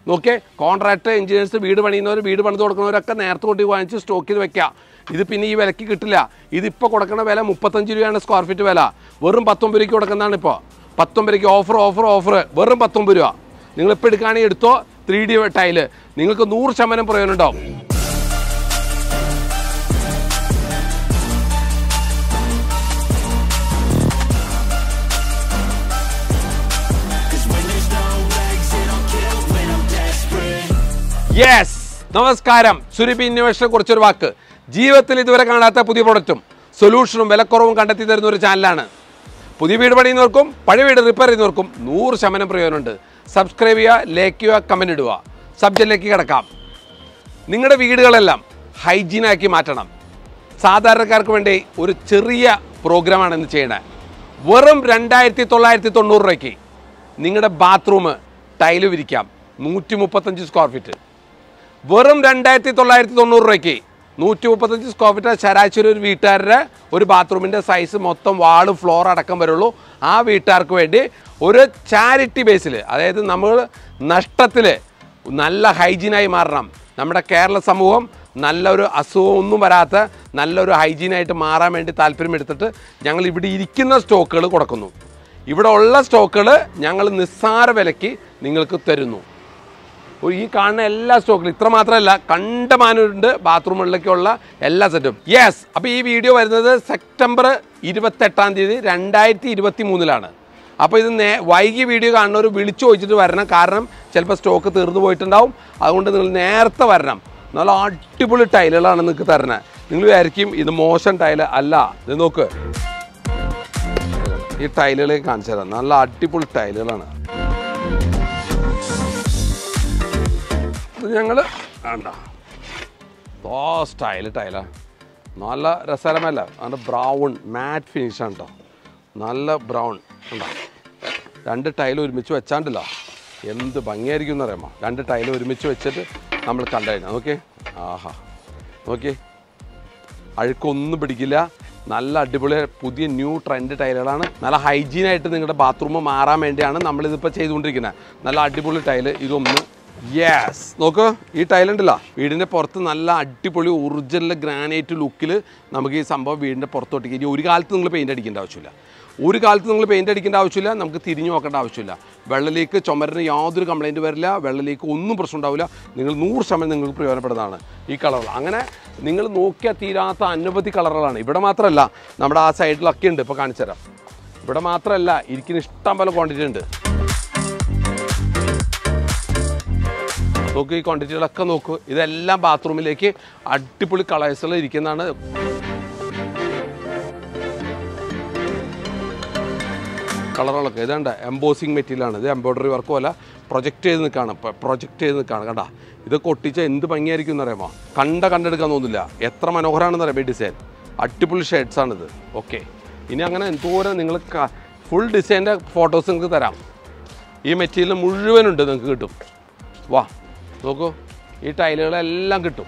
നോക്കിയേ contract engineers വീട് പണിയുന്നവർ വീട് പണിത് കൊടുക്കുന്നവരൊക്കെ നേരത്തെ കൊട്ടി വാങ്ങിച്ച് സ്റ്റോക്ക് ചെയ്ത് വെക്കുക ഇത് പിന്നെ ഈ വിലക്ക് കിട്ടില്ല ഇതിപ്പോൾ കൊടുക്കുന്ന വില മുപ്പത്തഞ്ച് രൂപയാണ് സ്ക്വയർ ഫീറ്റ് വില വെറും പത്തൊമ്പത് രൂപയ്ക്ക് കൊടുക്കുന്നതാണ് ഇപ്പോൾ പത്തൊമ്പത് രൂപയ്ക്ക് ഓഫർ ഓഫർ ഓഫർ വെറും പത്തൊമ്പത് രൂപ നിങ്ങളിപ്പോൾ എടുക്കുകയാണെങ്കിൽ എടുത്തോ ത്രീ ഡി ടൈല് നിങ്ങൾക്ക് നൂറ് ശതമാനം പ്രയോജനം ഉണ്ടാവും യെസ് നമസ്കാരം സുരഭി ഇന്നോവേഷനെ കുറിച്ചൊരു വാക്ക് ജീവിതത്തിൽ ഇതുവരെ കാണാത്ത പുതിയ പ്രൊഡക്റ്റും സൊല്യൂഷനും വിലക്കുറവും കണ്ടെത്തി തരുന്ന ഒരു ചാനലാണ് പുതിയ വീട് പണിയുന്നവർക്കും പഴയ വീട് റിപ്പയർ ചെയ്യുന്നവർക്കും നൂറ് ശതമാനം പ്രയോജനമുണ്ട് സബ്സ്ക്രൈബ് ചെയ്യുക ലൈക്ക് ചെയ്യുക കമൻറ്റ് ഇടുക സബ്ജക്റ്റിലേക്ക് കിടക്കാം നിങ്ങളുടെ വീടുകളെല്ലാം ഹൈജീനാക്കി മാറ്റണം സാധാരണക്കാർക്ക് വേണ്ടി ഒരു ചെറിയ പ്രോഗ്രാമാണ് ഇന്ന് ചെയ്യണത് വെറും രണ്ടായിരത്തി തൊള്ളായിരത്തി തൊണ്ണൂറ് രൂപയ്ക്ക് നിങ്ങളുടെ ബാത്റൂം ടൈല് വിരിക്കാം നൂറ്റി മുപ്പത്തഞ്ച് സ്ക്വയർ ഫീറ്റ് വെറും രണ്ടായിരത്തി തൊള്ളായിരത്തി തൊണ്ണൂറ് രൂപയ്ക്ക് നൂറ്റി മുപ്പത്തഞ്ച് സ്ക്വയർ ഫീറ്റ് ശരാശരി ഒരു വീട്ടുകാരുടെ ഒരു ബാത്റൂമിൻ്റെ സൈസ് മൊത്തം വാളും ഫ്ലോർ അടക്കം വരുള്ളൂ ആ വീട്ടുകാർക്ക് വേണ്ടി ഒരു ചാരിറ്റി ബേസിൽ അതായത് നമ്മൾ നഷ്ടത്തിൽ നല്ല ഹൈജീനായി മാറണം നമ്മുടെ കേരള സമൂഹം നല്ലൊരു അസുഖം ഒന്നും വരാത്ത നല്ലൊരു ഹൈജീനായിട്ട് മാറാൻ വേണ്ടി താല്പര്യമെടുത്തിട്ട് ഞങ്ങൾ ഇവിടെ ഇരിക്കുന്ന സ്റ്റോക്കുകൾ കൊടുക്കുന്നു ഇവിടെ ഉള്ള സ്റ്റോക്കുകൾ ഞങ്ങൾ നിസ്സാര വിലയ്ക്ക് നിങ്ങൾക്ക് തരുന്നു ഒരു ഈ കാണുന്ന എല്ലാ സ്റ്റോക്കിലും ഇത്ര മാത്രമല്ല കണ്ടമാനുണ്ട് ബാത്റൂമുകളിലേക്കുള്ള എല്ലാ സെറ്റും യെസ് അപ്പോൾ ഈ വീഡിയോ വരുന്നത് സെപ്റ്റംബർ ഇരുപത്തെട്ടാം തീയതി രണ്ടായിരത്തി ഇരുപത്തി മൂന്നിലാണ് അപ്പോൾ ഇത് നേ വൈകി വീഡിയോ കാണുന്നവർ വിളിച്ചു ചോദിച്ചിട്ട് വരണം കാരണം ചിലപ്പോൾ സ്റ്റോക്ക് തീർന്നു പോയിട്ടുണ്ടാവും അതുകൊണ്ട് നിങ്ങൾ നേരത്തെ വരണം നല്ല അടിപൊളി ടൈലുകളാണ് നിങ്ങൾക്ക് തരണത് നിങ്ങൾ വിചാരിക്കും ഇത് മോശം ടൈല് അല്ല ഇത് നോക്ക് ഈ ടൈലുകളെ കാണിച്ചു തരാം നല്ല അടിപൊളി ടൈലുകളാണ് ഇത് ഞങ്ങൾ വേണ്ട ഓ സ്റ്റൈല് ടൈലാ നല്ല രസകരമല്ല നല്ല ബ്രൗൺ മാറ്റ് ഫിനിഷാണ് കേട്ടോ നല്ല ബ്രൗൺ ഉണ്ടോ രണ്ട് ടൈൽ ഒരുമിച്ച് വെച്ചാണ്ടല്ല എന്ത് ഭംഗിയായിരിക്കും എന്നറിയാമോ രണ്ട് ടൈൽ ഒരുമിച്ച് വെച്ചിട്ട് നമ്മൾ കണ്ടുകഴിഞ്ഞാൽ നോക്കിയേ ആഹാ നോക്കിയേ അഴുക്കൊന്നും പിടിക്കില്ല നല്ല അടിപൊളി പുതിയ ന്യൂ ട്രെൻഡ് ടൈലുകളാണ് നല്ല ഹൈജീനായിട്ട് നിങ്ങളുടെ ബാത്റൂം മാറാൻ വേണ്ടിയാണ് നമ്മളിതിപ്പോൾ ചെയ്തുകൊണ്ടിരിക്കുന്നത് നല്ല അടിപൊളി ടൈല് ഇതൊന്ന് യെസ് നോക്ക് ഈ ടൈലുണ്ടല്ലോ വീടിൻ്റെ പുറത്ത് നല്ല അടിപൊളി ഒറിജിനൽ ഗ്രാനൈറ്റ് ലുക്കിൽ നമുക്ക് ഈ സംഭവം വീടിൻ്റെ പുറത്തോട്ടേക്ക് ഇനി ഒരു കാലത്ത് നിങ്ങൾ പെയിൻ്റ് അടിക്കേണ്ട ആവശ്യമില്ല ഒരു കാലത്ത് നിങ്ങൾ പെയിൻ്റ് അടിക്കേണ്ട ആവശ്യമില്ല നമുക്ക് തിരിഞ്ഞു നോക്കേണ്ട ആവശ്യമില്ല വെള്ളലേക്ക് ചുമരിന് യാതൊരു കംപ്ലൈൻറ്റ് വരില്ല വെള്ളലേക്ക് ഒന്നും പ്രശ്നം ഉണ്ടാവില്ല നിങ്ങൾ നൂറ് ശതമാനം നിങ്ങൾക്ക് പ്രയോജനപ്പെടുന്നതാണ് ഈ കളറുകൾ അങ്ങനെ നിങ്ങൾ നോക്കിയാൽ തീരാത്ത അനവധി കളറുകളാണ് ഇവിടെ മാത്രമല്ല നമ്മുടെ ആ സൈഡിലൊക്കെ ഉണ്ട് ഇപ്പോൾ കാണിച്ചു തരാം ഇവിടെ മാത്രമല്ല ഇരിക്കുന്ന ഇഷ്ടം പോലെ ക്വാണ്ടിറ്റി ഉണ്ട് നോക്ക് ഈ ക്വാണ്ടിറ്റികളൊക്കെ നോക്കൂ ഇതെല്ലാം ബാത്റൂമിലേക്ക് അടിപൊളി കളേഴ്സുകൾ ഇരിക്കുന്നതാണ് കളറുകളൊക്കെ ഇതാണ്ട് എംബോസിങ് മെറ്റീരിയലാണ് ഇത് എംബ്രോയ്ഡറി വർക്ക് പോലെ പ്രൊജക്റ്റ് ചെയ്ത് നിൽക്കുകയാണ് പ്രൊജക്റ്റ് ചെയ്ത് നിൽക്കുകയാണ് കണ്ട ഇതൊക്കെ ഒട്ടിച്ച എന്ത് ഭംഗിയായിരിക്കും എന്നറിയാമോ കണ്ട കണ്ടെടുക്കാൻ തോന്നില്ല എത്ര മനോഹരമാണെന്ന് അറിയാം ഈ ഡിസൈൻ അടിപൊളി ഷെയ്ഡ്സ് ആണിത് ഓക്കെ ഇനി അങ്ങനെ എന്തോരം നിങ്ങൾ ഫുൾ ഡിസൈൻ്റെ ഫോട്ടോസ് നിങ്ങൾക്ക് തരാം ഈ മെറ്റീരിയൽ മുഴുവനുണ്ട് നിങ്ങൾക്ക് കിട്ടും വാ നോക്കൂ ഈ ടൈലുകളെല്ലാം കിട്ടും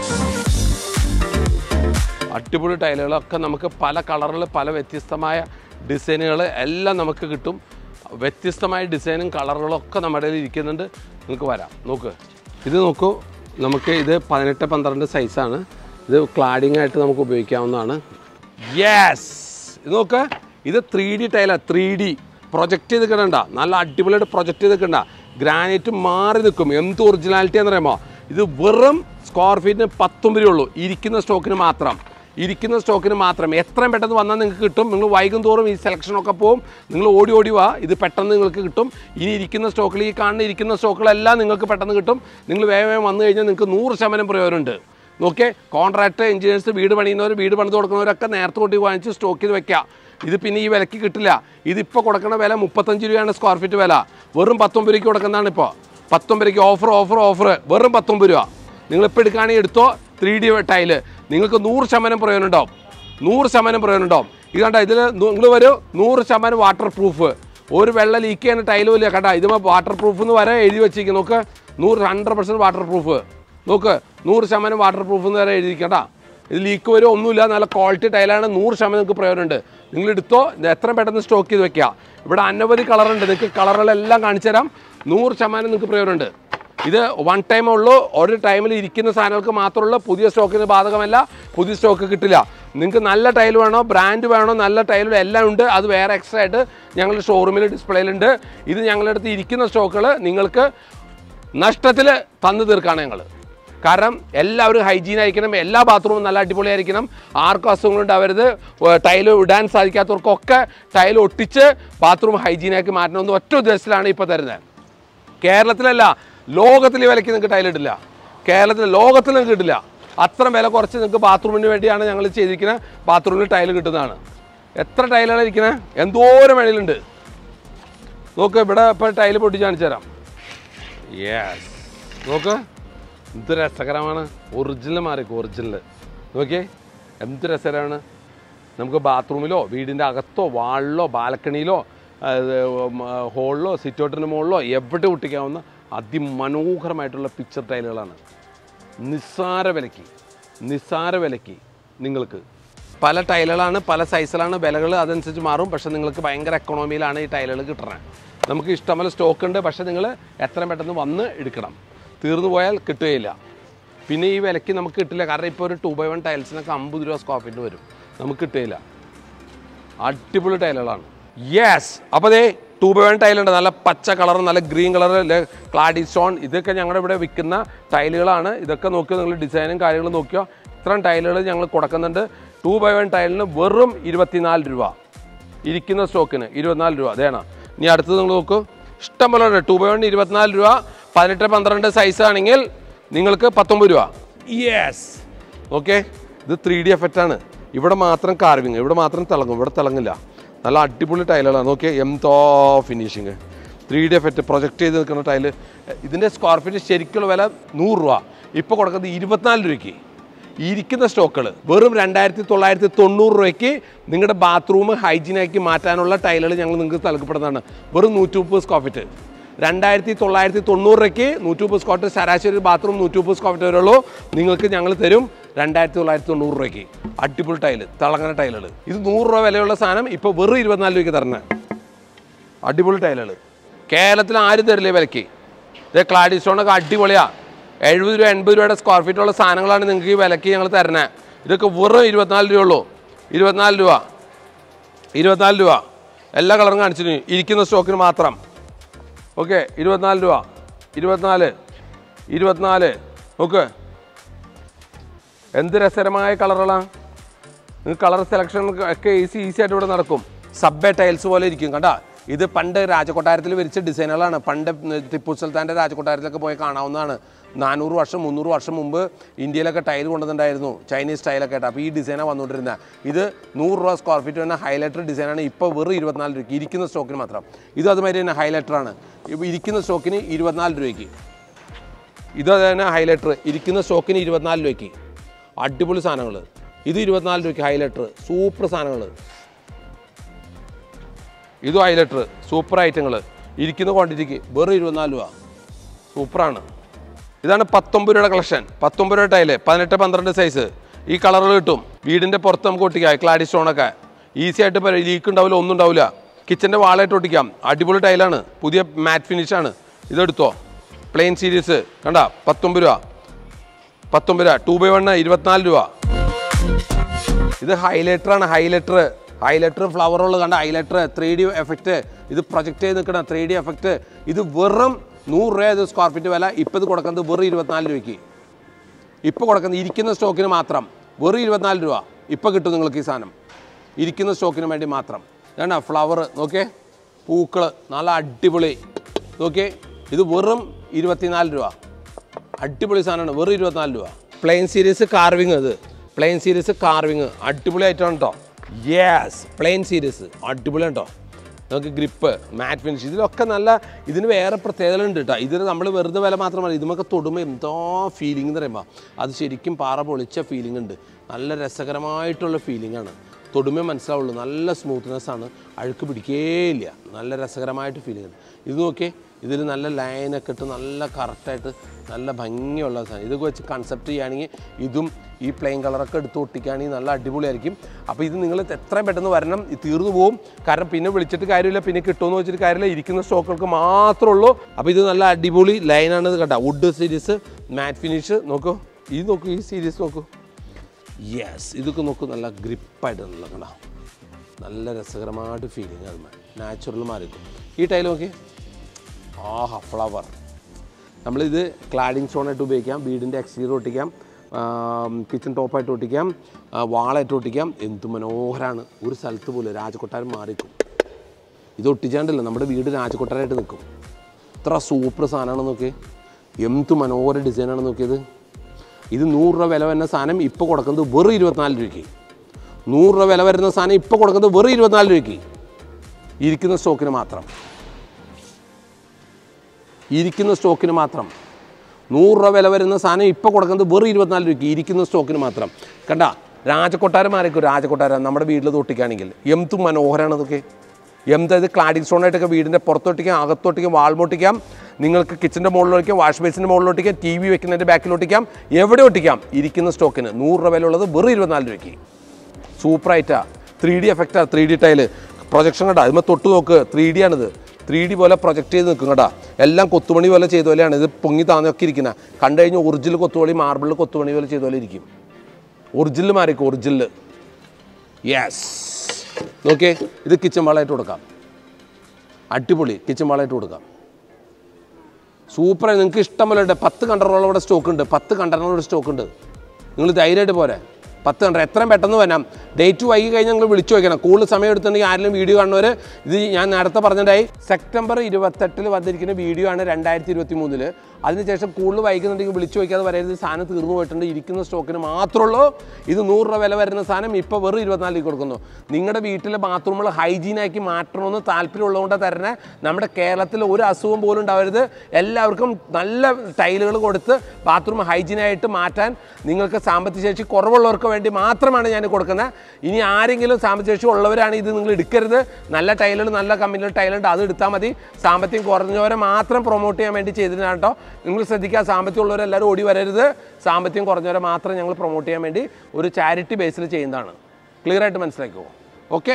അടിപൊളി ടൈലുകളൊക്കെ നമുക്ക് പല കളറിൽ പല വ്യത്യസ്തമായ ഡിസൈനുകൾ എല്ലാം നമുക്ക് കിട്ടും വ്യത്യസ്തമായ ഡിസൈനും കളറുകളൊക്കെ നമ്മുടെ കയ്യിൽ ഇരിക്കുന്നുണ്ട് നിങ്ങൾക്ക് വരാം നോക്ക് ഇത് നോക്കൂ നമുക്ക് ഇത് പതിനെട്ട് പന്ത്രണ്ട് സൈസാണ് ഇത് ക്ലാഡിംഗ് ആയിട്ട് നമുക്ക് ഉപയോഗിക്കാവുന്നതാണ് യെസ് ഇത് നോക്ക് ഇത് ത്രീ ഡി ടൈലാണ് ത്രീ ഡി പ്രൊജക്റ്റ് ചെയ്ത് കിടണ്ട നല്ല അടിപൊളിയായിട്ട് പ്രൊജക്റ്റ് ചെയ്ത് കിടണ്ട ഗ്രാനൈറ്റ് മാറി നിൽക്കും എന്ത് ഒറിജിനാലിറ്റി എന്ന് പറയുമ്പോൾ ഇത് വെറും സ്ക്വയർ ഫീറ്റിന് പത്തൊമ്പത് രൂപ ഉള്ളൂ ഇരിക്കുന്ന സ്റ്റോക്കിന് മാത്രം ഇരിക്കുന്ന സ്റ്റോക്കിന് മാത്രം എത്രയും പെട്ടെന്ന് വന്നാൽ നിങ്ങൾക്ക് കിട്ടും നിങ്ങൾ വൈകും തോറും ഈ സെലക്ഷനൊക്കെ പോവും നിങ്ങൾ ഓടി ഓടി വാ ഇത് പെട്ടെന്ന് നിങ്ങൾക്ക് കിട്ടും ഇനി ഇരിക്കുന്ന സ്റ്റോക്കിൽ ഈ കാണുന്ന ഇരിക്കുന്ന സ്റ്റോക്കുകളെല്ലാം നിങ്ങൾക്ക് പെട്ടെന്ന് കിട്ടും നിങ്ങൾ വേഗം വേഗം വന്നു കഴിഞ്ഞാൽ നിങ്ങൾക്ക് നൂറ് ശതമാനം പ്രയോജനമുണ്ട് നോക്കിയേ കോൺട്രാക്ട് എഞ്ചിനീയേഴ്സ് വീട് പണിയുന്നവർ വീട് പണിത് കൊടുക്കുന്നവരൊക്കെ നേരത്തെ കൊട്ടി വാങ്ങിച്ച് സ്റ്റോക്ക് ചെയ്ത് വെക്കുക ഇത് പിന്നെ ഈ വിലക്ക് കിട്ടില്ല ഇതിപ്പോൾ കൊടുക്കുന്ന വില മുപ്പത്തഞ്ച് രൂപയാണ് സ്ക്വയർ ഫീറ്റ് വില വെറും പത്തൊമ്പത് രൂപയ്ക്ക് കൊടുക്കുന്നതാണ് ഇപ്പോൾ പത്തൊമ്പത് രൂപയ്ക്ക് ഓഫർ ഓഫർ ഓഫർ വെറും പത്തൊമ്പത് രൂപ നിങ്ങളിപ്പോൾ എടുക്കുകയാണെങ്കിൽ എടുത്തോ ത്രീ ഡി ടൈല് നിങ്ങൾക്ക് നൂറ് ശതമാനം പ്രയോജനം ഉണ്ടാവും നൂറ് ശതമാനം പ്രയോജനം ഉണ്ടാവും ഇത് കണ്ട ഇതിൽ നിങ്ങൾ വരും നൂറ് ശതമാനം വാട്ടർ പ്രൂഫ് ഒരു വെള്ളം ലീക്ക് ചെയ്യുന്ന ടൈലും ഇല്ല കണ്ട ഇത് വാട്ടർ പ്രൂഫ് എന്ന് വരെ എഴുതി വെച്ചിരിക്കും നോക്ക് നൂറ് ഹൺഡ്രഡ് പെർസെൻറ്റ് വാട്ടർ പ്രൂഫ് നോക്ക് നൂറ് ശതമാനം വാട്ടർ പ്രൂഫ് എന്ന് വരെ എഴുതിയിരിക്കണ്ട ഇത് ലീക്ക് വരും ഒന്നുമില്ല നല്ല ക്വാളിറ്റി ടൈലാണ് നൂറ് ശതമാനം നിങ്ങൾക്ക് പ്രയോജനമുണ്ട് നിങ്ങൾ എടുത്തോ ഇത് എത്രയും പെട്ടെന്ന് സ്റ്റോക്ക് ചെയ്ത് വെക്കുക ഇവിടെ അനവധി കളറുണ്ട് നിങ്ങൾക്ക് കളറുകളെല്ലാം കാണിച്ചു തരാം നൂറ് ശതമാനം നിങ്ങൾക്ക് പ്രയോജനമുണ്ട് ഇത് വൺ ടൈം ഉള്ളൂ ഒരു ടൈമിൽ ഇരിക്കുന്ന സാധനങ്ങൾക്ക് മാത്രമുള്ള പുതിയ സ്റ്റോക്കിന് ബാധകമല്ല പുതിയ സ്റ്റോക്ക് കിട്ടില്ല നിങ്ങൾക്ക് നല്ല ടൈൽ വേണോ ബ്രാൻഡ് വേണോ നല്ല ടൈലും എല്ലാം ഉണ്ട് അത് വേറെ എക്സ്ട്രാ ആയിട്ട് ഞങ്ങൾ ഷോറൂമിൽ ഡിസ്പ്ലേയിലുണ്ട് ഇത് ഞങ്ങളുടെ അടുത്ത് ഇരിക്കുന്ന സ്റ്റോക്കുകൾ നിങ്ങൾക്ക് നഷ്ടത്തിൽ തന്നു തീർക്കാണ് ഞങ്ങൾ കാരണം എല്ലാവരും ഹൈജീൻ ആയിരിക്കണം എല്ലാ ബാത്റൂമും നല്ല അടിപൊളിയായിരിക്കണം ആർക്കും അസുഖങ്ങൾ ഉണ്ടാവരുത് ടൈല് ഇടാൻ സാധിക്കാത്തവർക്കൊക്കെ ടൈൽ ഒട്ടിച്ച് ബാത്റൂം ഹൈജീനാക്കി മാറ്റണമെന്ന് ഒറ്റ ഉദ്ദേശത്തിലാണ് ഇപ്പോൾ തരുന്നത് കേരളത്തിലല്ല ലോകത്തിൽ ഈ വിലയ്ക്ക് നിങ്ങൾക്ക് ടൈൽ ഇടില്ല കേരളത്തിൽ ലോകത്തിൽ നിങ്ങൾക്ക് കിട്ടില്ല അത്ര വില കുറച്ച് നിങ്ങൾക്ക് ബാത്റൂമിന് വേണ്ടിയാണ് ഞങ്ങൾ ചെയ്തിരിക്കുന്നത് ബാത്റൂമിൽ ടൈൽ കിട്ടുന്നതാണ് എത്ര ടൈലാണ് ഇരിക്കുന്നത് എന്തോരം വേണേലുണ്ട് നോക്ക് ഇവിടെ ഇപ്പോൾ ടൈൽ പൊട്ടിച്ച് കാണിച്ചു തരാം യെസ് നോക്ക് എന്ത് രസകരമാണ് ഒറിജിനൽ മാറിക്കും ഒറിജിനൽ നോക്കിയേ എന്ത് രസകരമാണ് നമുക്ക് ബാത്റൂമിലോ വീടിൻ്റെ അകത്തോ വാളിലോ ബാൽക്കണിയിലോ ഹോളിലോ സിറ്റൗട്ടിന് മുകളിലോ എവിടെ ഒട്ടിക്കാവുന്ന അതിമനോഹരമായിട്ടുള്ള പിക്ചർ ടൈലുകളാണ് നിസ്സാര വിലയ്ക്ക് നിസ്സാര വിലയ്ക്ക് നിങ്ങൾക്ക് പല ടൈലുകളാണ് പല സൈസിലാണ് വിലകൾ അതനുസരിച്ച് മാറും പക്ഷേ നിങ്ങൾക്ക് ഭയങ്കര എക്കണോമിയിലാണ് ഈ ടൈലുകൾ കിട്ടുന്നത് നമുക്ക് ഇഷ്ടംപോലെ സ്റ്റോക്ക് ഉണ്ട് പക്ഷേ നിങ്ങൾ എത്രയും പെട്ടെന്ന് വന്ന് എടുക്കണം തീർന്നു പോയാൽ കിട്ടുകയില്ല പിന്നെ ഈ വിലയ്ക്ക് നമുക്ക് കിട്ടില്ല കാരണം ഇപ്പോൾ ഒരു ടു ബൈ വൺ ടൈൽസിനൊക്കെ അമ്പത് രൂപ സ്ക്വയർ ഫീറ്റ് വരും നമുക്ക് കിട്ടുകയില്ല അടിപൊളി ടൈലുകളാണ് യെസ് അപ്പോൾ ദേ ടൂ ബൈ വൺ ടൈലുണ്ട് നല്ല പച്ച കളർ നല്ല ഗ്രീൻ കളർ ക്ലാഡി സ്റ്റോൺ ഇതൊക്കെ ഞങ്ങളുടെ ഇവിടെ വിൽക്കുന്ന ടൈലുകളാണ് ഇതൊക്കെ നോക്കിയോ നിങ്ങൾ ഡിസൈനും കാര്യങ്ങളും നോക്കിയോ ഇത്രയും ടൈലുകൾ ഞങ്ങൾ കൊടുക്കുന്നുണ്ട് ടൂ ബൈ വൺ ടൈലിന് വെറും ഇരുപത്തിനാല് രൂപ ഇരിക്കുന്ന സ്റ്റോക്കിന് ഇരുപത്തിനാല് രൂപ അതേണ ഇനി അടുത്തത് നിങ്ങൾ നോക്കൂ ഇഷ്ടം പോലെ ഉണ്ട് ടൂ ബൈ വൺ ഇരുപത്തിനാല് രൂപ പതിനെട്ട് പന്ത്രണ്ട് സൈസ് ആണെങ്കിൽ നിങ്ങൾക്ക് പത്തൊമ്പത് രൂപ യെസ് ഓക്കെ ഇത് ത്രീ ഡി എഫക്റ്റ് ആണ് ഇവിടെ മാത്രം കാർവിങ് ഇവിടെ മാത്രം തിളങ്ങും ഇവിടെ തിളങ്ങില്ല നല്ല അടിപൊളി ടൈലുകളാണ് നോക്കിയേ എന്തോ finishing three D effect project ചെയ്ത് നിൽക്കുന്ന ടൈല് ഇതിൻ്റെ സ്ക്വയർ ഫീറ്റ് ശരിക്കുള്ള വില നൂറ് രൂപ ഇപ്പോൾ കൊടുക്കുന്നത് ഇരുപത്തിനാല് രൂപയ്ക്ക് ഈ ഇരിക്കുന്ന സ്റ്റോക്കുകൾ വെറും രണ്ടായിരത്തി തൊള്ളായിരത്തി തൊണ്ണൂറ് രൂപയ്ക്ക് നിങ്ങളുടെ ബാത്റൂം ഹൈജീനാക്കി മാറ്റാനുള്ള ടൈലുകൾ ഞങ്ങൾ നിങ്ങൾക്ക് നൽകപ്പെടുന്നതാണ് വെറും നൂറ്റി മുപ്പത് സ്ക്വയർ ഫീറ്റ് രണ്ടായിരത്തി തൊള്ളായിരത്തി തൊണ്ണൂറ് രൂപയ്ക്ക് നൂറ്റി മുപ്പത് സ്ക്വയർ ഫീറ്റ് ശരാശരി ബാത്റൂം നൂറ്റി മുപ്പത് സ്ക്വയർ ഫീറ്റ് വരുള്ളൂ നിങ്ങൾക്ക് ഞങ്ങൾ തരും രണ്ടായിരത്തി തൊള്ളായിരത്തി തൊണ്ണൂറ് രൂപയ്ക്ക് അടിപൊളി ടൈല് തിളങ്ങന ടൈലുകൾ ഇത് നൂറ് രൂപ വിലയുള്ള സാധനം ഇപ്പോൾ വെറും ഇരുപത്തിനാല് രൂപയ്ക്ക് തരണേ അടിപൊളി ടൈലുകൾ കേരളത്തിൽ ആരും തരില്ലേ വിലയ്ക്ക് ഇത് ക്ലാഡി സ്റ്റോണൊക്കെ അടിപൊളിയാണ് എഴുപത് രൂപ എൺപത് രൂപയുടെ സ്ക്വയർ ഫീറ്റ് ഉള്ള സാധനങ്ങളാണ് നിങ്ങൾക്ക് ഈ വിലയ്ക്ക് ഞങ്ങൾ തരണേ ഇതൊക്കെ വെറും ഇരുപത്തിനാല് രൂപ ഉള്ളൂ ഇരുപത്തിനാല് രൂപ ഇരുപത്തിനാല് രൂപ എല്ലാ കളറും കാണിച്ചിട്ട് ഇരിക്കുന്ന സ്റ്റോക്കിന് മാത്രം ഓക്കെ ഇരുപത്തിനാല് രൂപ ഇരുപത്തിനാല് ഇരുപത്തിനാല് ഓക്കെ എന്ത് രസകരമായ കളറുകളാണ് നിങ്ങൾക്ക് കളർ സെലക്ഷൻ ഒക്കെ ഈസി ഈസി ആയിട്ട് ഇവിടെ നടക്കും സബ്ബെ ടൈൽസ് പോലെ ഇരിക്കും കണ്ടാ ഇത് പണ്ട് രാജകൊട്ടാരത്തിൽ വരിച്ച ഡിസൈനുകളാണ് പണ്ട് ടിപ്പു സുൽത്താൻ്റെ രാജകൊട്ടാരത്തിലൊക്കെ പോയി കാണാവുന്നതാണ് നാനൂറ് വർഷം മുന്നൂറ് വർഷം മുമ്പ് ഇന്ത്യയിലൊക്കെ ടൈൽ കൊണ്ടുവന്നിട്ടുണ്ടായിരുന്നു ചൈനീസ് ടൈലൊക്കെ ആയിട്ട് അപ്പോൾ ഈ ഡിസൈനാണ് വന്നുകൊണ്ടിരുന്നത് ഇത് നൂറ് രൂപ സ്ക്വയർ ഫീറ്റ് വരുന്ന ഹൈലൈറ്റർ ഡിസൈനാണ് ഇപ്പോൾ വെറും ഇരുപത്തിനാല് രൂപയ്ക്ക് ഇരിക്കുന്ന സ്റ്റോക്കിന് മാത്രം ഇത് അതുമാതിരി തന്നെ ഹൈലൈറ്ററാണ് ഇപ്പോൾ ഇരിക്കുന്ന സ്റ്റോക്കിന് ഇരുപത്തിനാല് രൂപയ്ക്ക് ഇത് തന്നെ ഹൈലൈറ്റർ ഇരിക്കുന്ന സ്റ്റോക്കിന് ഇരുപത്തിനാല് രൂപയ്ക്ക് അടിപൊളി സാധനങ്ങൾ ഇത് ഇരുപത്തിനാല് രൂപയ്ക്ക് ഹൈലൈറ്റർ സൂപ്പർ സാധനങ്ങൾ ഇതും ഹൈലൈറ്റർ സൂപ്പർ ഐറ്റങ്ങൾ ഇരിക്കുന്ന ക്വാണ്ടിറ്റിക്ക് വെറും ഇരുപത്തിനാല് രൂപ സൂപ്പറാണ് ഇതാണ് പത്തൊമ്പത് രൂപയുടെ കളക്ഷൻ പത്തൊമ്പത് രൂപ ടൈല് പതിനെട്ട് പന്ത്രണ്ട് സൈസ് ഈ കളറുകൾ കിട്ടും വീടിൻ്റെ പുറത്ത് നമുക്ക് ഒട്ടിക്കാം ക്ലാഡി സ്റ്റോണൊക്കെ ഈസി ആയിട്ട് ലീക്ക് ഉണ്ടാവില്ല ഒന്നും ഉണ്ടാവില്ല കിച്ചൻ്റെ വാളായിട്ട് ഒട്ടിക്കാം അടിപൊളി ടൈലാണ് പുതിയ മാറ്റ് ഫിനിഷാണ് ഇതെടുത്തോ പ്ലെയിൻ സീരീസ് കണ്ട പത്തൊമ്പത് രൂപ പത്തൊമ്പത് രൂപ ടൂ ബൈ വണ്ണ് ഇരുപത്തിനാല് രൂപ ഇത് ഹൈലൈറ്റർ ആണ് ഹൈലൈറ്റർ ഹൈലൈറ്റർ ഫ്ലവർ ഉള്ളത് കണ്ട ഹൈലൈറ്റർ ത്രീ ഡി എഫക്റ്റ് ഇത് പ്രൊജക്റ്റ് ചെയ്ത് നിൽക്കണം ത്രീ ഡി എഫക്റ്റ് ഇത് വെറും നൂറ് രൂപ ഇത് സ്ക്വയർ ഫീറ്റ് വില ഇപ്പം ഇത് കൊടുക്കുന്നത് വെറും ഇരുപത്തിനാല് രൂപയ്ക്ക് ഇപ്പോൾ കൊടുക്കുന്നത് ഇരിക്കുന്ന സ്റ്റോക്കിന് മാത്രം വെറും ഇരുപത്തിനാല് രൂപ ഇപ്പോൾ കിട്ടും നിങ്ങൾക്ക് ഈ സാധനം ഇരിക്കുന്ന സ്റ്റോക്കിന് വേണ്ടി മാത്രം വേണ്ട ഫ്ലവർ നോക്കിയേ പൂക്കൾ നല്ല അടിപൊളി നോക്കിയേ ഇത് വെറും ഇരുപത്തിനാല് രൂപ അടിപൊളി സാധനമാണ് വെറും ഇരുപത്തിനാല് രൂപ പ്ലെയിൻ സീരീസ് കാർവിങ് ഇത് പ്ലെയിൻ സീരീസ് കാർവിങ് അടിപൊളി ആയിട്ടാണ് കേട്ടോ യെസ് പ്ലെയിൻ സീരീസ് അടിപൊളി കേട്ടോ നമുക്ക് ഗ്രിപ്പ് മാറ്റ് ഫിനിഷ് ഇതിലൊക്കെ നല്ല ഇതിന് വേറെ പ്രത്യേകതകളുണ്ട് കേട്ടോ ഇതിന് നമ്മൾ വെറുതെ വില മാത്രമല്ല ഇതുമൊക്കെ തൊടുമ്പോൾ എന്തോ ഫീലിംഗ് എന്ന് പറയുമ്പോൾ അത് ശരിക്കും പാറ പൊളിച്ച ഫീലിംഗ് ഉണ്ട് നല്ല രസകരമായിട്ടുള്ള ഫീലിംഗ് ആണ് തൊടുമേ മനസ്സിലാവുള്ളൂ നല്ല സ്മൂത്ത്നെസ് ആണ് അഴുക്ക് പിടിക്കേയില്ല നല്ല രസകരമായിട്ട് ഫീൽ ചെയ്യുന്നത് ഇത് നോക്കിയേ ഇതിൽ നല്ല ലൈനൊക്കെ ഇട്ട് നല്ല കറക്റ്റായിട്ട് നല്ല ഭംഗിയുള്ള സാധനം ഇതൊക്കെ വെച്ച് കൺസെപ്റ്റ് ചെയ്യുകയാണെങ്കിൽ ഇതും ഈ പ്ലെയിൻ കളറൊക്കെ എടുത്ത് ഒട്ടിക്കുകയാണെങ്കിൽ നല്ല അടിപൊളിയായിരിക്കും അപ്പോൾ ഇത് നിങ്ങൾ എത്രയും പെട്ടെന്ന് വരണം ഇത് തീർന്നു പോകും കാരണം പിന്നെ വിളിച്ചിട്ട് കാര്യമില്ല പിന്നെ കിട്ടുമെന്ന് വെച്ചിട്ട് കാര്യമില്ല ഇരിക്കുന്ന സ്റ്റോക്കുകൾക്ക് മാത്രമേ ഉള്ളൂ അപ്പോൾ ഇത് നല്ല അടിപൊളി ലൈനാണ് ഇത് കേട്ടോ വുഡ് സീരീസ് മാറ്റ് ഫിനിഷ് നോക്കൂ ഇത് നോക്കൂ ഈ സീരീസ് നോക്കൂ യെസ് ഇതൊക്കെ നോക്കൂ നല്ല ഗ്രിപ്പായിട്ട് നല്ല കണ്ട നല്ല രസകരമായിട്ട് ഫീലിംഗ് അത് നാച്ചുറൽ മാറിക്കും ഈ ടൈൽ നോക്കി ആഹാ ഫ്ലവർ നമ്മളിത് ക്ലാഡിങ് സ്റ്റോണായിട്ട് ഉപയോഗിക്കാം വീടിൻ്റെ എക്സ്റ്റീരിയർ ഒട്ടിക്കാം കിച്ചൺ ടോപ്പായിട്ട് ഒട്ടിക്കാം ആ, വാളായിട്ട് ഒട്ടിക്കാം എന്ത് മനോഹരമാണ് ഒരു സ്ഥലത്ത് പോലും രാജകൊട്ടാരം മാറിക്കും ഇത് ഒട്ടിച്ചാണ്ടല്ലോ നമ്മുടെ വീട് രാജകൊട്ടാരമായിട്ട് നിൽക്കും ഇത്ര സൂപ്പർ സാധനമാണ് നോക്കിയേ എന്ത് മനോഹര ഡിസൈനാണ് നോക്കിയത് ഇത് നൂറ് രൂപ വില വരുന്ന സാധനം ഇപ്പോൾ കൊടുക്കുന്നത് വെറും ഇരുപത്തിനാല് രൂപയ്ക്ക് നൂറ് രൂപ വില വരുന്ന സാധനം ഇപ്പോൾ കൊടുക്കുന്നത് വെറും ഇരുപത്തിനാല് രൂപയ്ക്ക് ഇരിക്കുന്ന സ്റ്റോക്കിന് മാത്രം ഇരിക്കുന്ന സ്റ്റോക്കിന് മാത്രം നൂറ് രൂപ വില വരുന്ന സാധനം ഇപ്പോൾ കൊടുക്കുന്നത് വെറും ഇരുപത്തിനാല് രൂപയ്ക്ക് ഇരിക്കുന്ന സ്റ്റോക്കിന് മാത്രം കണ്ട രാജകൊട്ടാരം മാറിക്കും രാജകൊട്ടാരം നമ്മുടെ വീട്ടിൽ തൊട്ടിക്കുകയാണെങ്കിൽ എന്ത് മനോഹരമാണ് അതൊക്കെ എന്ത് ഇത് ക്ലാഡിംഗ് സ്റ്റോണായിട്ടൊക്കെ വീടിൻ്റെ പുറത്തൊട്ടിക്കാം അകത്തൊട്ടിക്കാം വാൾമൊട്ടിക്കാം നിങ്ങൾക്ക് കിച്ചൻ്റെ മുകളിൽ ഒട്ടിക്കാം വാഷ് ബേസിൻ്റെ മുകളിൽ ഒട്ടിക്കാം ടി വി വെക്കുന്നതിൻ്റെ ബാക്കിൽ ഒട്ടിക്കാം എവിടെ ഒട്ടിക്കാം ഇരിക്കുന്ന സ്റ്റോക്കിന് നൂറ് രൂപ വില ഉള്ളത് വെറും ഇരുപത്തിനാല് രൂപയ്ക്ക് സൂപ്പറായിട്ടാ ത്രീ ഡി എഫക്റ്റാ ത്രീ ഡി ടൈല് പ്രൊജക്ഷൻ കണ്ടാ അതിന്മേൽ തൊട്ട് നോക്ക് ത്രീ ഡി ആണിത് ത്രീ ഡി പോലെ പ്രൊജക്റ്റ് ചെയ്ത് നിൽക്കും കേട്ടാ എല്ലാം കൊത്തുമണി പോലെ ചെയ്ത പോലെയാണ് ഇത് പൊങ്ങി താന്നൊക്കെ ഇരിക്കുന്നത് കണ്ടു കഴിഞ്ഞാൽ ഒറിജിനൽ കൊത്തുപണി മാർബിളിൽ കൊത്തുപണി പോലെ ചെയ്ത പോലെ ഇരിക്കും ഒറിജിനൽ മാറിക്കും ഒറിജിനൽ യെസ് നോക്കിയേ ഇത് കിച്ചൺ വാളായിട്ട് കൊടുക്കാം അടിപൊളി കിച്ചൺ വാളായിട്ട് കൊടുക്കാം സൂപ്പറായി നിങ്ങൾക്ക് ഇഷ്ടം പോലെ ഉണ്ട് പത്ത് കണ്ടറോളം ഇവിടെ സ്റ്റോക്ക് ഉണ്ട് പത്ത് കണ്ടറിനോട് സ്റ്റോക്ക് ഉണ്ട് നിങ്ങൾ ധൈര്യമായിട്ട് പോരെ പത്ത് കണ്ടർ എത്രയും പെട്ടെന്ന് വരാം ഡേറ്റ് വൈകി കഴിഞ്ഞാൽ നിങ്ങൾ വിളിച്ചു വയ്ക്കണം കൂടുതൽ സമയം എടുത്തിട്ടുണ്ടെങ്കിൽ ആരെങ്കിലും വീഡിയോ കാണുന്നവർ ഇത് ഞാൻ നേരത്തെ പറഞ്ഞിട്ടായി സെപ്റ്റംബർ ഇരുപത്തെട്ടിൽ വന്നിരിക്കുന്ന വീഡിയോ ആണ് രണ്ടായിരത്തി ഇരുപത്തി മൂന്നില് അതിനുശേഷം കൂടുതൽ വൈകുന്നുണ്ടെങ്കിൽ വിളിച്ചു വയ്ക്കാതെ വരരുത് സാധനം തീർന്നു പോയിട്ടുണ്ട് ഇരിക്കുന്ന സ്റ്റോക്കിന് മാത്രമേ ഉള്ളൂ ഇത് നൂറ് രൂപ വില വരുന്ന സാധനം ഇപ്പോൾ വെറും ഇരുപത്തിനാലിൽ കൊടുക്കുന്നു നിങ്ങളുടെ വീട്ടിലെ ബാത്റൂമുകൾ ഹൈജീനാക്കി മാറ്റണമെന്ന് താല്പര്യമുള്ളതുകൊണ്ട് തരണേ നമ്മുടെ കേരളത്തിൽ ഒരു അസുഖം പോലും ഉണ്ടാവരുത് എല്ലാവർക്കും നല്ല ടൈലുകൾ കൊടുത്ത് ബാത്റൂം ഹൈജീനായിട്ട് മാറ്റാൻ നിങ്ങൾക്ക് സാമ്പത്തിക ശേഷി കുറവുള്ളവർക്ക് വേണ്ടി മാത്രമാണ് ഞാൻ കൊടുക്കുന്നത് ഇനി ആരെങ്കിലും സാമ്പത്തിക ശേഷി ഉള്ളവരാണ് ഇത് നിങ്ങൾ എടുക്കരുത് നല്ല ടൈലുകൾ നല്ല കമ്പനിയുടെ ടൈലുണ്ട് അത് എടുത്താൽ മതി സാമ്പത്തികം കുറഞ്ഞവരെ മാത്രം പ്രൊമോട്ട് ചെയ്യാൻ വേണ്ടി ചെയ്തതാണ് കേട്ടോ നിങ്ങൾ ശ്രദ്ധിക്കുക സാമ്പത്തികം ഉള്ളവരെല്ലാവരും ഓടി വരരുത് സാമ്പത്തികം കുറഞ്ഞവരെ മാത്രം ഞങ്ങൾ പ്രൊമോട്ട് ചെയ്യാൻ വേണ്ടി ഒരു ചാരിറ്റി ബേസിൽ ചെയ്യുന്നതാണ് ക്ലിയർ ആയിട്ട് മനസ്സിലാക്കുമോ ഓക്കെ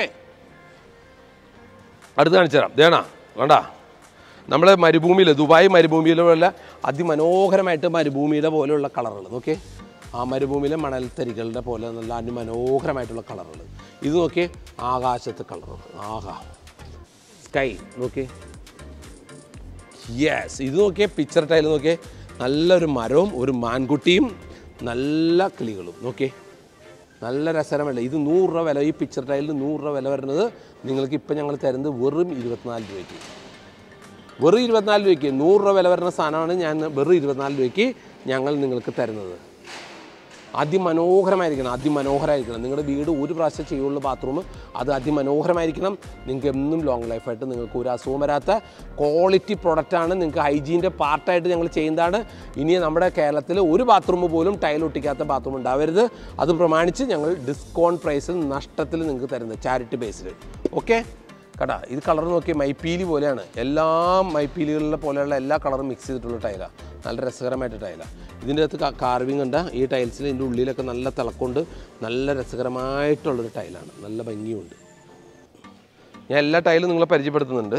അടുത്ത് കാണിച്ചു തരാം ദേണ വേണ്ട നമ്മൾ മരുഭൂമിയിൽ ദുബായ് മരുഭൂമിയിലെ പോലെ അതിമനോഹരമായിട്ട് മരുഭൂമിയുടെ പോലെയുള്ള കളറുകൾ നോക്കിയേ ആ മരുഭൂമിയിലെ മണൽത്തരികളുടെ പോലെ നല്ല അതിമനോഹരമായിട്ടുള്ള കളറുകൾ ഇത് നോക്കിയേ ആകാശത്തെ കളറുകൾ ആകാ സ്കൈ നോക്കിയേ യെസ് ഇത് നോക്കിയേ പിക്ചർ ടൈൽ നോക്കിയേ നല്ലൊരു മരവും ഒരു മാൻകുട്ടിയും നല്ല കിളികളും നോക്കിയേ നല്ല രസകരമല്ല ഇത് നൂറ് രൂപ വില ഈ പിക്ചർ ടൈലിന് നൂറ് രൂപ വില വരുന്നത് നിങ്ങൾക്ക് ഇപ്പം ഞങ്ങൾ തരുന്നത് വെറും ഇരുപത്തിനാല് രൂപയ്ക്ക് വെറും ഇരുപത്തിനാല് രൂപയ്ക്ക് നൂറ് രൂപ വില വരുന്ന സാധനമാണ് ഞാൻ വെറും ഇരുപത്തിനാല് രൂപയ്ക്ക് ഞങ്ങൾ നിങ്ങൾക്ക് തരുന്നത് അതിമനോഹരമായിരിക്കണം അതിമനോഹരമായിരിക്കണം നിങ്ങളുടെ വീട് ഒരു പ്രാവശ്യം ചെയ്യുള്ളൂ ബാത്റൂം അത് അതിമനോഹരമായിരിക്കണം നിങ്ങൾക്ക് എന്നും ലോങ് ലൈഫായിട്ട് നിങ്ങൾക്ക് ഒരു അസുഖം വരാത്ത ക്വാളിറ്റി പ്രൊഡക്റ്റാണ് നിങ്ങൾക്ക് ഹൈജീൻ്റെ പാർട്ടായിട്ട് ഞങ്ങൾ ചെയ്യുന്നതാണ് ഇനി നമ്മുടെ കേരളത്തിൽ ഒരു ബാത്റൂം പോലും ടൈൽ ഒട്ടിക്കാത്ത ബാത്റൂം ഉണ്ടാവരുത് അത് പ്രമാണിച്ച് ഞങ്ങൾ ഡിസ്കൗണ്ട് പ്രൈസിൽ നഷ്ടത്തിൽ നിങ്ങൾക്ക് തരുന്നത് ചാരിറ്റി ബേസിൽ ഓക്കെ കടാ ഇത് കളർ നോക്കി മൈപ്പീലി പോലെയാണ് എല്ലാ മൈപ്പീലികളിലെ പോലെയുള്ള എല്ലാ കളറും മിക്സ് ചെയ്തിട്ടുള്ള ടൈലാണ് നല്ല രസകരമായിട്ട് ടൈലാണ് ഇതിൻ്റെ അകത്ത് കാർവിങ് ഉണ്ട് ഈ ടൈൽസിൽ ഇതിൻ്റെ ഉള്ളിലൊക്കെ നല്ല തിളക്കമുണ്ട് നല്ല രസകരമായിട്ടുള്ളൊരു ടൈലാണ് നല്ല ഭംഗിയുണ്ട് ഞാൻ എല്ലാ ടൈലും നിങ്ങളെ പരിചയപ്പെടുത്തുന്നുണ്ട്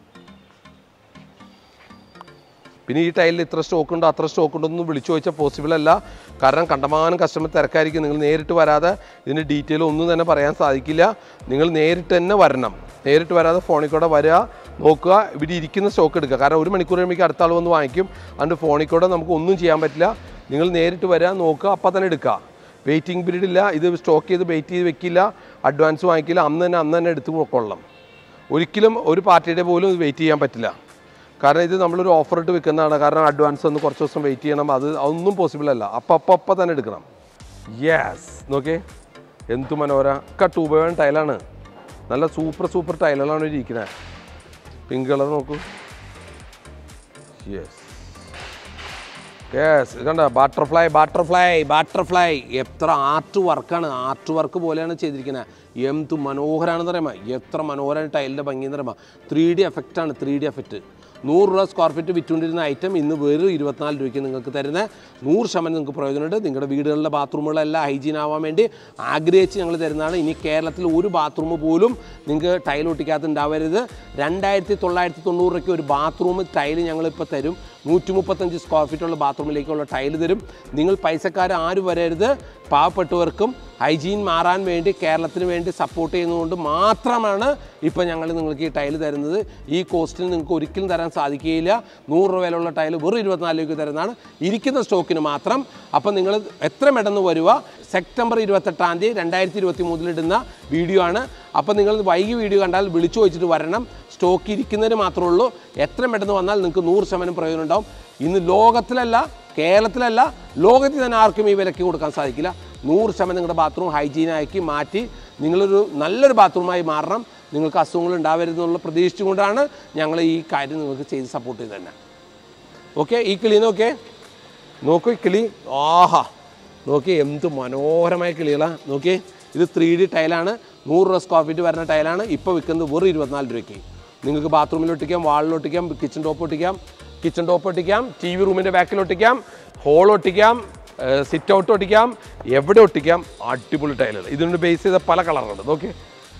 പിന്നെ ഈ ടൈലിൽ ഇത്ര സ്റ്റോക്ക് ഉണ്ടോ അത്ര സ്റ്റോക്ക് ഉണ്ടോ എന്ന് വിളിച്ചു ചോദിച്ചാൽ പോസിബിൾ അല്ല കാരണം കണ്ടമാനം കസ്റ്റമർ തിരക്കായിരിക്കും നിങ്ങൾ നേരിട്ട് വരാതെ ഇതിൻ്റെ ഡീറ്റെയിൽ ഒന്നും തന്നെ പറയാൻ സാധിക്കില്ല നിങ്ങൾ നേരിട്ട് തന്നെ വരണം നേരിട്ട് വരാതെ ഫോണിൽ കൂടെ വരിക നോക്കുക ഇവിടെ ഇരിക്കുന്ന സ്റ്റോക്ക് എടുക്കുക കാരണം ഒരു മണിക്കൂർ കഴിയുമ്പോൾ അടുത്ത ആൾ വന്ന് വാങ്ങിക്കും അതുകൊണ്ട് ഫോണിൽ കൂടെ നമുക്ക് ഒന്നും ചെയ്യാൻ പറ്റില്ല നിങ്ങൾ നേരിട്ട് വരിക നോക്കുക അപ്പം തന്നെ എടുക്കുക വെയിറ്റിംഗ് പീരീഡ് ഇല്ല ഇത് സ്റ്റോക്ക് ചെയ്ത് വെയിറ്റ് ചെയ്ത് വെക്കില്ല അഡ്വാൻസ് വാങ്ങിക്കില്ല അന്ന് തന്നെ അന്ന് തന്നെ എടുത്ത് കൊള്ളാം ഒരിക്കലും ഒരു പാർട്ടിയുടെ പോലും ഇത് വെയിറ്റ് ചെയ്യാൻ പറ്റില്ല കാരണം ഇത് നമ്മളൊരു ഓഫർ ഇട്ട് വെക്കുന്നതാണ് കാരണം അഡ്വാൻസ് ഒന്ന് കുറച്ച് ദിവസം വെയിറ്റ് ചെയ്യണം അത് അതൊന്നും പോസിബിൾ അല്ല അപ്പം അപ്പം അപ്പം തന്നെ എടുക്കണം യെസ് നോക്കേ എന്തു മനോഹര ഒക്കെ ടൂ ബൈ വൺ ടൈലാണ് നല്ല സൂപ്പർ സൂപ്പർ ടൈലുകളാണ് ഇരിക്കുന്നത് പിങ്ക് കളർ നോക്കൂ യെസ് യെസ് ഇതുണ്ട് ബട്ടർഫ്ലൈ ബട്ടർഫ്ലൈ ബട്ടർഫ്ലൈ എത്ര ആർട്ട് വർക്കാണ് ആർട്ട് വർക്ക് പോലെയാണ് ചെയ്തിരിക്കുന്നത് എന്ത് മനോഹരമാണെന്ന് പറയുമ്പോൾ എത്ര മനോഹരമാണ് ടൈലിൻ്റെ ഭംഗി എന്ന് പറയുമ്പോൾ ത്രീ ഡി എഫക്റ്റാണ് ത്രീ ഡി എഫക്റ്റ് നൂറ് രൂപ സ്ക്വയർ ഫീറ്റ് വിറ്റുകൊണ്ടിരുന്ന ഐറ്റം ഇന്ന് വെറും ഇരുപത്തിനാല് രൂപയ്ക്ക് നിങ്ങൾക്ക് തരുന്ന നൂറ് ശതമാനം നിങ്ങൾക്ക് പ്രയോജനമുണ്ട് നിങ്ങളുടെ വീടുകളിലെ ബാത്റൂമുകളെല്ലാം ഹൈജീൻ ആവാൻ വേണ്ടി ആഗ്രഹിച്ച് ഞങ്ങൾ തരുന്നതാണ് ഇനി കേരളത്തിൽ ഒരു ബാത്റൂം പോലും നിങ്ങൾക്ക് ടൈൽ ഒട്ടിക്കാത്ത ഉണ്ടാവരുത് രണ്ടായിരത്തി തൊള്ളായിരത്തി തൊണ്ണൂറ് രൂപയ്ക്ക് ഒരു ബാത്റൂം ടൈൽ ഞങ്ങളിപ്പോൾ തരും നൂറ്റി മുപ്പത്തഞ്ച് സ്ക്വയർ ഫീറ്റുള്ള ബാത്റൂമിലേക്കുള്ള ടൈൽ തരും നിങ്ങൾ പൈസക്കാർ ആരും വരരുത് പാവപ്പെട്ടവർക്കും ഹൈജീൻ മാറാൻ വേണ്ടി കേരളത്തിന് വേണ്ടി സപ്പോർട്ട് ചെയ്യുന്നതുകൊണ്ട് മാത്രമാണ് ഇപ്പോൾ ഞങ്ങൾ നിങ്ങൾക്ക് ഈ ടൈൽ തരുന്നത് ഈ കോസ്റ്റിന് നിങ്ങൾക്ക് ഒരിക്കലും തരാൻ സാധിക്കുകയില്ല നൂറ് രൂപ വിലയുള്ള ടൈൽ വെറും ഇരുപത്തിനാല് രൂപയ്ക്ക് തരുന്നതാണ് ഇരിക്കുന്ന സ്റ്റോക്കിന് മാത്രം അപ്പം നിങ്ങൾ എത്ര പെട്ടെന്ന് വരുക സെപ്റ്റംബർ ഇരുപത്തെട്ടാം തീയതി രണ്ടായിരത്തി ഇരുപത്തി മൂന്നിലിടുന്ന വീഡിയോ ആണ് അപ്പോൾ നിങ്ങൾ വൈകി വീഡിയോ കണ്ടാൽ വിളിച്ചു ചോദിച്ചിട്ട് വരണം സ്റ്റോക്ക് ഇരിക്കുന്നതിന് മാത്രമേ ഉള്ളൂ എത്ര പെട്ടെന്ന് വന്നാൽ നിങ്ങൾക്ക് നൂറ് ശതമാനം പ്രയോജനം ഉണ്ടാവും ഇന്ന് ലോകത്തിലല്ല കേരളത്തിലല്ല ലോകത്തിൽ തന്നെ ആർക്കും ഈ വിലയ്ക്ക് കൊടുക്കാൻ സാധിക്കില്ല നൂറ് ശതമാനം നിങ്ങളുടെ ബാത്റൂം ഹൈജീനാക്കി മാറ്റി നിങ്ങളൊരു നല്ലൊരു ബാത്റൂമായി മാറണം നിങ്ങൾക്ക് അസുഖങ്ങൾ ഉണ്ടാവരുതെന്നുള്ള പ്രതീക്ഷിച്ചുകൊണ്ടാണ് ഞങ്ങൾ ഈ കാര്യം നിങ്ങൾക്ക് ചെയ്ത് സപ്പോർട്ട് ചെയ്ത് തന്നെ ഓക്കെ ഈ കിളി നോക്കേ നോക്കൂ ഈ കിളി ആഹാ നോക്കി എന്ത് മനോഹരമായ കിളികളാണ് നോക്കി ഇത് ത്രീ ഡി ടൈലാണ് നൂറ് രൂപ സ്ക്വയർ ഫീറ്റ് വരുന്ന ടൈലാണ് ഇപ്പോൾ വിൽക്കുന്നത് വെറും ഇരുപത്തിനാല് രൂപയ്ക്ക് നിങ്ങൾക്ക് ബാത്റൂമിൽ ഒട്ടിക്കാം വാളിൽ ഒട്ടിക്കാം കിച്ചൺ ടോപ്പ് ഒട്ടിക്കാം കിച്ചൺ ടോപ്പ് ഒട്ടിക്കാം ടി വി റൂമിൻ്റെ ബാക്കിൽ ഒട്ടിക്കാം ഹോൾ ഒട്ടിക്കാം സിറ്റ് ഔട്ട് ഒട്ടിക്കാം എവിടെ ഒട്ടിക്കാം അടിപൊളി ടൈലുകൾ ഇതിനോട് ബേസ് ചെയ്ത പല കളറുണ്ട് നോക്കി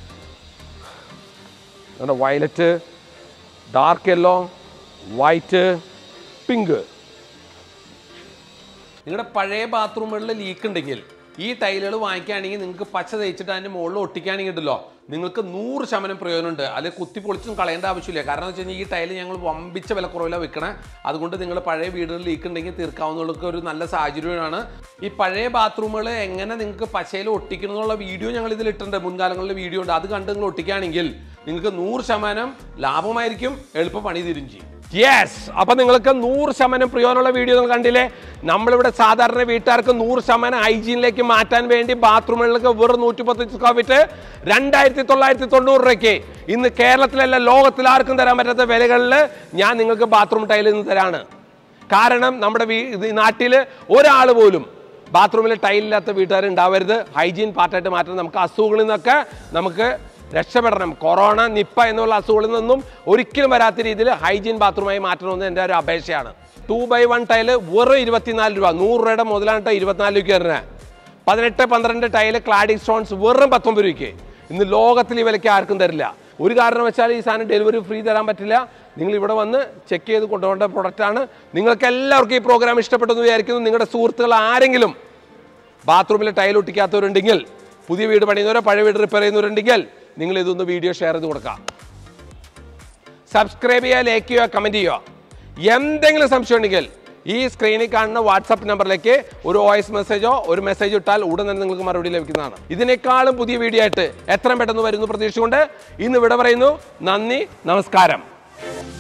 violet dark yellow white pink നിങ്ങളുടെ പഴയ ബാത്റൂമുകളിൽ ലീക്ക് ഉണ്ടെങ്കിൽ ഈ ടൈലുകൾ വാങ്ങിക്കുകയാണെങ്കിൽ നിങ്ങൾക്ക് പച്ച തേച്ചിട്ട് അതിൻ്റെ മുകളിൽ ഒട്ടിക്കുകയാണെങ്കിൽ ഉണ്ടല്ലോ നിങ്ങൾക്ക് നൂറ് ശതമാനം പ്രയോജനമുണ്ട് അത് കുത്തി പൊളിച്ചും കളയേണ്ട ആവശ്യമില്ല കാരണം എന്ന് വെച്ച് കഴിഞ്ഞാൽ ഈ ടൈല് ഞങ്ങൾ വമ്പിച്ച വിലക്കുറവിലാണ് വിൽക്കണേ അതുകൊണ്ട് നിങ്ങൾ പഴയ വീടുകളിൽ ലീക്ക് ഉണ്ടെങ്കിൽ തീർക്കാവുന്നവർക്ക് ഒരു നല്ല സാഹചര്യമാണ് ഈ പഴയ ബാത്റൂമുകൾ എങ്ങനെ നിങ്ങൾക്ക് പച്ചയിൽ ഒട്ടിക്കണം എന്നുള്ള വീഡിയോ ഞങ്ങൾ ഇതിൽ ഇട്ടിട്ടുണ്ട് മുൻകാലങ്ങളിലെ വീഡിയോ ഉണ്ട് അത് കണ്ട് നിങ്ങൾ ഒട്ടിക്കുകയാണെങ്കിൽ നിങ്ങൾക്ക് നൂറ് ശതമാനം ലാഭമായിരിക്കും എളുപ്പം പണി തീരും ചെയ്യും യെസ് അപ്പൊ നിങ്ങൾക്ക് നൂറ് ശതമാനം പ്രയോജനമുള്ള വീഡിയോ നിങ്ങൾ കണ്ടില്ലേ നമ്മളിവിടെ സാധാരണ വീട്ടുകാർക്ക് നൂറ് ശതമാനം ഹൈജീനിലേക്ക് മാറ്റാൻ വേണ്ടി ബാത്റൂമുകളിലേക്ക് വെറും നൂറ്റി പത്ത് സ്ക്വയർ ഫീറ്റ് രണ്ടായിരത്തി തൊള്ളായിരത്തി തൊണ്ണൂറ് രൂപയ്ക്ക് ഇന്ന് കേരളത്തിലല്ല ലോകത്തിൽ ആർക്കും തരാൻ പറ്റാത്ത വിലകളിൽ ഞാൻ നിങ്ങൾക്ക് ബാത്റൂം ടൈലിൽ നിന്ന് തരാണ് കാരണം നമ്മുടെ വീ ഇത് ഈ നാട്ടിൽ ഒരാൾ പോലും ബാത്റൂമിൽ ടൈലില്ലാത്ത വീട്ടുകാർ ഉണ്ടാവരുത് ഹൈജീൻ പാർട്ടായിട്ട് മാറ്റണം നമുക്ക് അസുഖങ്ങളിൽ നിന്നൊക്കെ നമുക്ക് രക്ഷപ്പെടണം കൊറോണ നിപ്പ എന്നുള്ള അസുഖങ്ങളിൽ നിന്നും ഒരിക്കലും വരാത്ത രീതിയിൽ ഹൈജീൻ ബാത്റൂമായി മാറ്റണമെന്ന് എൻ്റെ ഒരു അപേക്ഷയാണ് ടു ബൈ വൺ ടൈല് വെറും ഇരുപത്തിനാല് രൂപ നൂറ് രൂപയുടെ മുതലാണ് ട്ടോ ഇരുപത്തിനാല് രൂപയ്ക്ക് വരുന്നത് പതിനെട്ട് പന്ത്രണ്ട് ടൈല് ക്ലാഡിക് സ്റ്റോൺസ് വെറും പത്തൊമ്പത് രൂപയ്ക്ക് ഇന്ന് ലോകത്തിൽ ഈ വിലയ്ക്ക് ആർക്കും തരില്ല ഒരു കാരണം വെച്ചാൽ ഈ സാധനം ഡെലിവറി ഫ്രീ തരാൻ പറ്റില്ല നിങ്ങൾ ഇവിടെ വന്ന് ചെക്ക് ചെയ്ത് കൊണ്ടുപോകേണ്ട പ്രൊഡക്റ്റാണ് നിങ്ങൾക്ക് എല്ലാവർക്കും ഈ പ്രോഗ്രാം ഇഷ്ടപ്പെട്ടെന്ന് വിചാരിക്കുന്നു നിങ്ങളുടെ സുഹൃത്തുക്കൾ ആരെങ്കിലും ബാത്റൂമിൽ ടൈൽ ഒട്ടിക്കാത്തവരുണ്ടെങ്കിൽ പുതിയ വീട് പണിയുന്നവരോ പഴയ വീട് റിപ്പയർ ചെയ്യുന്നവരുണ്ടെങ്കിൽ നിങ്ങൾ ഇതൊന്ന് വീഡിയോ ഷെയർ ചെയ്ത് കൊടുക്കാം സബ്സ്ക്രൈബ് ചെയ്യുക ലൈക്ക് ചെയ്യുക കമൻറ്റ് ചെയ്യുക എന്തെങ്കിലും സംശയം ഉണ്ടെങ്കിൽ ഈ സ്ക്രീനിൽ കാണുന്ന വാട്സപ്പ് നമ്പറിലേക്ക് ഒരു വോയിസ് മെസ്സേജോ ഒരു മെസ്സേജ് ഇട്ടാൽ ഉടൻ തന്നെ നിങ്ങൾക്ക് മറുപടി ലഭിക്കുന്നതാണ് ഇതിനേക്കാളും പുതിയ വീഡിയോ ആയിട്ട് എത്രയും പെട്ടെന്ന് വരുന്നു പ്രതീക്ഷിച്ചുകൊണ്ട് ഇന്ന് ഇവിടെ പറയുന്നു നന്ദി നമസ്കാരം